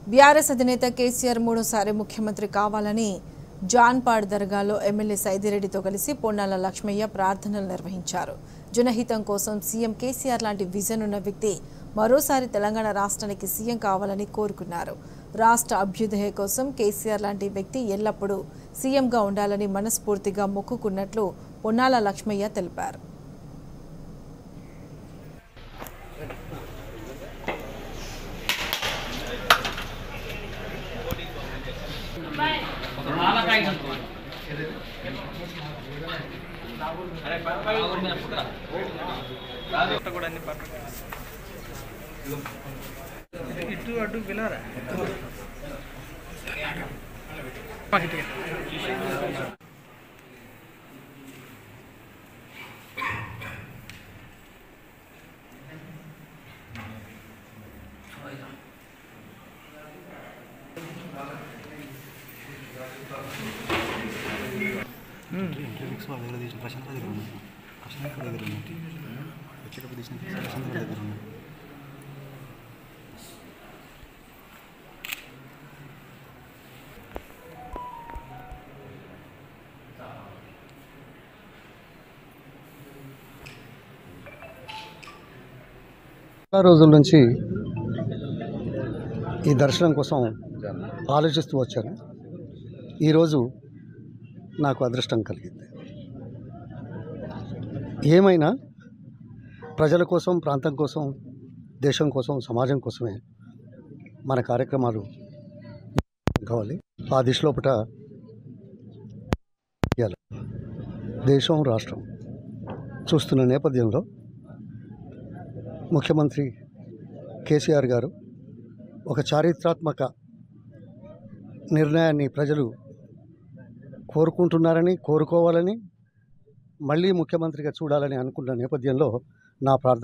BRS అధినేత కేసీఆర్ మూడోసారి ముఖ్యమంత్రి కావాలని జాన్పాడ్ దర్గాలో ఎమ్మెల్యే సైదిరెడ్డితో కలిసి పొన్నాల లక్ష్మయ్య ప్రార్థనలు నిర్వహించారు జనహితం కోసం సీఎం కేసీఆర్ లాంటి విజన్ ఉన్న వ్యక్తి మరోసారి తెలంగాణ రాష్ట్రానికి సీఎం కావాలని కోరుకున్నారు రాష్ట్ర అభ్యుదయ కోసం కేసీఆర్ లాంటి వ్యక్తి ఎల్లప్పుడూ సీఎంగా ఉండాలని మనస్ఫూర్తిగా మొక్కుకున్నట్లు పొన్నాల లక్ష్మయ్య తెలిపారు ఇటు అటు పిలవరా ఇంటర్వ్యూస్ వాళ్ళ దగ్గర తీసిన ప్రశాంత్ దగ్గర ఉన్నాడు ప్రశాంత్ దగ్గర ఉన్నాడు వచ్చేటప్పుడు తీసిన ప్రశాంత్ దగ్గర ఉన్నాడు చాలా రోజుల నుంచి ఈ దర్శనం కోసం ఆలోచిస్తూ వచ్చాను ఈరోజు నాకు అదృష్టం కలిగింది ఏమైనా ప్రజల కోసం ప్రాంతం కోసం దేశం కోసం సమాజం కోసమే మన కార్యక్రమాలు కావాలి ఆ దిశలోపట చేయాలి. దేశం రాష్ట్రం చూస్తున్న నేపథ్యంలో ముఖ్యమంత్రి కేసీఆర్ గారు ఒక చారిత్రాత్మక నిర్ణయాన్ని ప్రజలు కోరుకుంటున్నారని కోరుకోవాలని మళ్ళీ ముఖ్యమంత్రిగా చూడాలని అనుకున్న నేపథ్యంలో నా ప్రార్థన